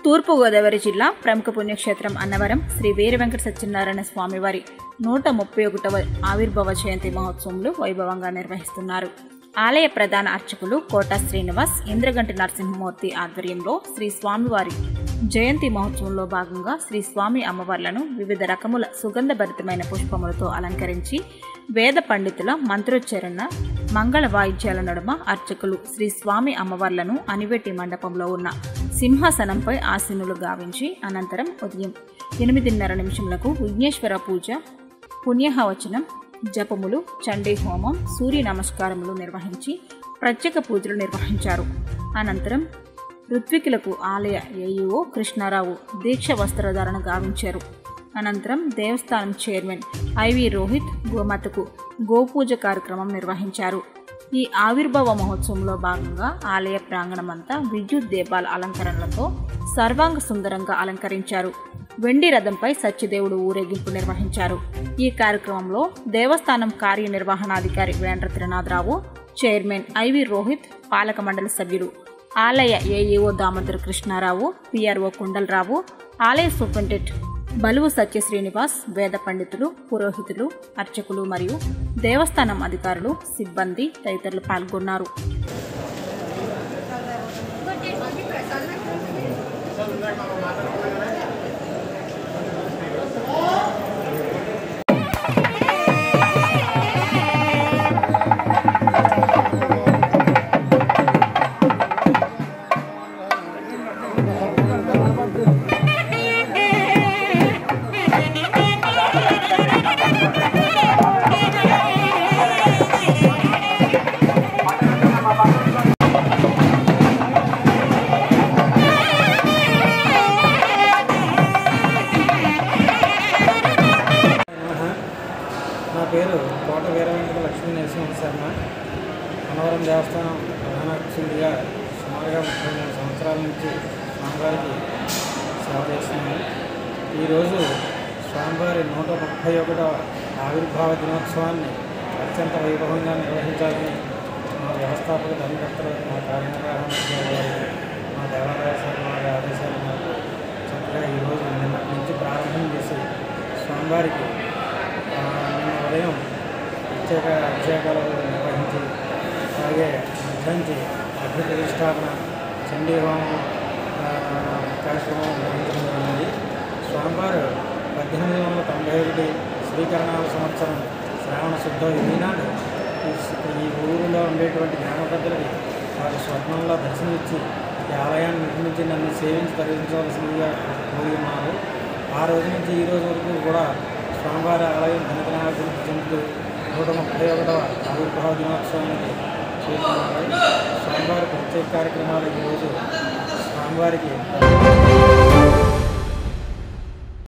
తూర్పుగోదావరి జిల్లా ప్రముఖ పుణ్యక్షేత్రం అన్నవరం శ్రీ వీర వెంకట సత్యనారాయణ స్వామివారి నూట ముప్పై ఒకటవ ఆవిర్భావ జయంతి మహోత్సవంలో వైభవంగా నిర్వహిస్తున్నారు ఆలయ ప్రధాన అర్చకులు కోట శ్రీనివాస్ ఇంద్రగంటి నరసింహమూర్తి ఆధ్వర్యంలో శ్రీ స్వామివారి జయంతి మహోత్సవంలో భాగంగా శ్రీ స్వామి అమ్మవార్లను వివిధ రకముల సుగంధభరితమైన పుష్పములతో అలంకరించి వేద పండితుల మంత్రోచ్చరణ మంగళ వాయిద్యాల నడుమ అర్చకులు శ్రీ స్వామి అమ్మవార్లను అనివెట్టి మండపంలో ఉన్న సింహాసనంపై ఆసీనులు గావించి అనంతరం ఉదయం ఎనిమిదిన్నర నిమిషములకు విఘ్నేశ్వర పూజ పుణ్యహవచనం జపములు చండీ హోమం సూర్య నమస్కారములు నిర్వహించి ప్రత్యేక పూజలు నిర్వహించారు అనంతరం ఋత్వికులకు ఆలయ ఏఈఓ కృష్ణారావు దీక్ష వస్త్రధారణ గావించారు అనంతరం దేవస్థానం చైర్మన్ ఐవి రోహిత్ గోమాతకు గోపూజ కార్యక్రమం నిర్వహించారు ఈ ఆవిర్భావ మహోత్సవంలో భాగంగా ఆలయ ప్రాంగణమంతా విద్యుత్ దీపాల అలంకరణలతో సర్వాంగ సుందరంగా అలంకరించారు వెండి రథంపై సత్యదేవుడు ఊరేగింపు నిర్వహించారు ఈ కార్యక్రమంలో దేవస్థానం కార్యనిర్వహణాధికారి వేంద్ర త్రినాథరావు చైర్మన్ ఐవి రోహిత్ పాలక మండలి సభ్యులు ఆలయ ఏఈఓ దామోదర్ కృష్ణారావు పిఆర్ఓ కుండలరావు ఆలయ సూపరింటెండెంట్ బలువు సత్య శ్రీనివాస్ వేద పండితులు పురోహితులు అర్చకులు మరియు దేవస్థానం అధికారులు సిబ్బంది తదితరులు పాల్గొన్నారు నమః. నా పేరు కోట వీరవెంకట లక్ష్మీ నరసింహ శర్మ అన్నవరం దేవస్థానం ప్రధానాక్షుడిగా సుమారుగా ముప్పై మూడు సంవత్సరాల నుంచి స్వామివారికి సేవ చేస్తున్నాను ఈరోజు స్వామివారి నూట ముప్పై ఒకటవ ఆవిర్భావ దినోత్సవాన్ని అత్యంత వైభవంగా నిర్వహించాలని మా వ్యవస్థాపక ధర్మకర్తలు మా కార్యనిర్వహణ గారు మా దేవాలయ శాఖ వారి ఆదేశాల మేరకు చక్కగా ఈరోజు నిన్నటి నుంచి ప్రారంభం చేసి స్వామివారికి ఆ, నిన్న ఉదయం ప్రత్యేక అభిషేకాలు నిర్వహించి అలాగే మధ్యాహ్నించి అగ్ని ప్రతిష్టాపన చండీ హోమం ఆ, కార్యక్రమం నిర్వహించడం జరిగింది స్వామివారు పద్దెనిమిది వందల తొంభై ఒకటి శ్రీకరణాల సంవత్సరం శ్రావణ శుద్ధ ఈనాడు ఈ స్- ఈ ఊరిలో ఉండేటువంటి గ్రామ పెద్దలకి వారి స్వప్నంలో దర్శనమిచ్చి ఈ ఆలయాన్ని నిర్మించి నన్ను సేవించి తరలించవలసిందిగా కోరి ఉన్నారు ఆ రోజు నుంచి ఈ రోజు వరకు కూడా స్వామివారి ఆలయం దినదినాభివృద్ధి చెందుతూ నూట ముప్పై ఒకటవ ఆవిర్భావ దినోత్సవానికి చేరుకున్నారు స్వామివారి ప్రత్యేక కార్యక్రమాలు ఈరోజు స్వామివారికి